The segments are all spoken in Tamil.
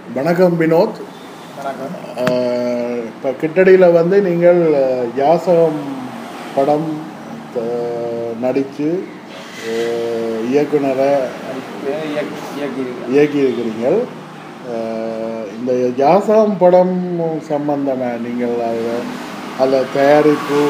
வணக்கம் வினோத் வணக்கம் இப்போ கிட்டடியில் வந்து நீங்கள் அஹ், யாசகம் படம் நடித்து இயக்குனரை இயக்கி இயக்கியிருக்கேன் இயக்கியிருக்கிறீர்கள் அஹ், இந்த யாசகம் படம் சம்பந்தமாக நீங்கள் அதில் அதில் தயாரிப்பு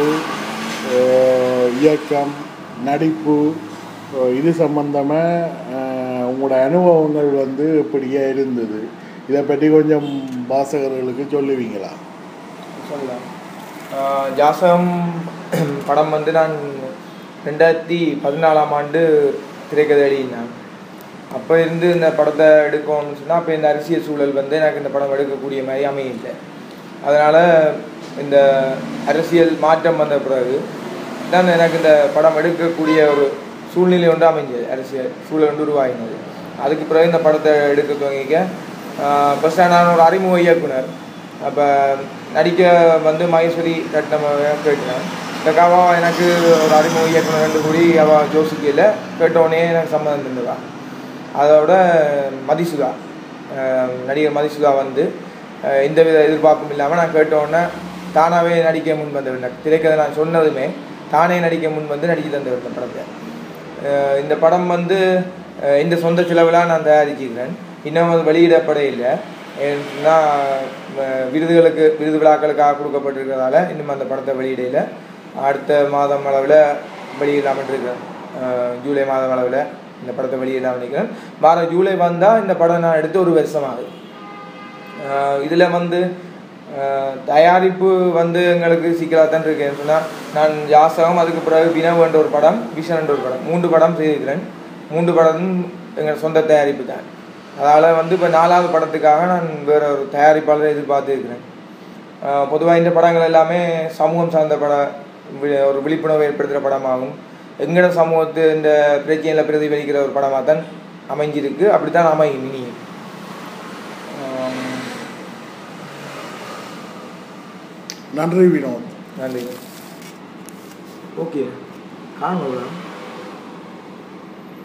அஹ், இயக்கம் நடிப்பு அஹ், இது சம்பந்தமாக உங்களோட அனுபவங்கள் வந்து இப்படியே இருந்தது இதை பற்றி கொஞ்சம் வாசகர்களுக்கு சொல்லுவீங்களா சொல்லலாம் ஆஹ் ஜாசகம் படம் வந்து நான் ரெண்டாயிரத்தி பதினாலாம் ஆண்டு திரைக்கதை எழுதினேன் அப்போ இருந்து இந்த படத்தை எடுக்கணும்னு சொன்னால் அப்போ இந்த அரசியல் சூழல் வந்து எனக்கு இந்த படம் எடுக்கக்கூடிய மாதிரி அமையல அதனால் இந்த அரசியல் மாற்றம் வந்த பிறகு தான் எனக்கு இந்த படம் எடுக்கக்கூடிய ஒரு சூழ்நிலை ஒன்று அமைஞ்சது அரசியல் சூழல் ஒன்று உருவாகினது அதுக்கு பிறகு இந்த படத்தை எடுக்க துவங்கிக்க ஃபஸ்ட் நான் ஒரு அறிமுக இயக்குனர் அப்போ நடிக்க வந்து மகேஸ்வரி கட்டினம் கேட்டேன் இந்த காவா எனக்கு ஒரு அறிமுக இயக்குனர் ரெண்டு கூடி அவள் ஜோசிக்கையில் கேட்டோடனே எனக்கு சம்மதம் தந்துவா அதோட மதிசுகா அஹ் நடிகர் மதிசுகா வந்து அஹ் எந்தவித எதிர்பார்ப்பும் இல்லாமல் நான் கேட்டோடனே தானாகவே நடிக்க முன் வந்து திரைக்கதை நான் சொன்னதுமே தானே நடிக்க முன் வந்து நடிக்க தந்து இந்த படத்தை அஹ் இந்த படம் வந்து அஹ் இந்த சொந்த செலவில் நான் தயாரிச்சிருக்கிறேன் இன்னும் அது வெளியிடப்பட இல்லை ஏன்னா அஹ் விருதுகளுக்கு விருது விழாக்களுக்காக கொடுக்கப்பட்டிருக்கிறதால இன்னும் அந்த படத்தை வெளியிடையில் அடுத்த மாதம் அளவில் வெளியிடாமல் இருக்கிறேன் அஹ் ஜூலை மாதம் அளவில் இந்த படத்தை வெளியிடாமல் இருக்கிறேன் வார ஜூலை வந்தால் இந்த படம் நான் எடுத்து ஒரு வருஷம் ஆகுது இதில் வந்து அஹ் தயாரிப்பு வந்து எங்களுக்கு சிக்கலாக தான் இருக்கேன்னு சொன்னால் நான் யாசகம் அதுக்கு பிறகு வினவுன்ற ஒரு படம் விஷன்ன்ற ஒரு படம் மூன்று படம் செய்திருக்கிறேன் மூன்று படம் எங்கள் சொந்த தயாரிப்பு தான் அதனால் வந்து இப்போ நாலாவது படத்துக்காக நான் வேற ஒரு தயாரிப்பாளரை எதிர்பார்த்து இருக்கிறேன் பொதுவாக இந்த படங்கள் எல்லாமே சமூகம் சார்ந்த பட வி- ஒரு விழிப்புணர்வு ஏற்படுத்துகிற படமாகும் எங்கட சமூகத்து இந்த பிரச்சனையில் பிரதிபலிக்கிற ஒரு படமாக தான் அமைஞ்சிருக்கு அப்படி தான் அமையும் இனியும் ஆம், நன்றி வினோத் நன்றி ஓகே காணும்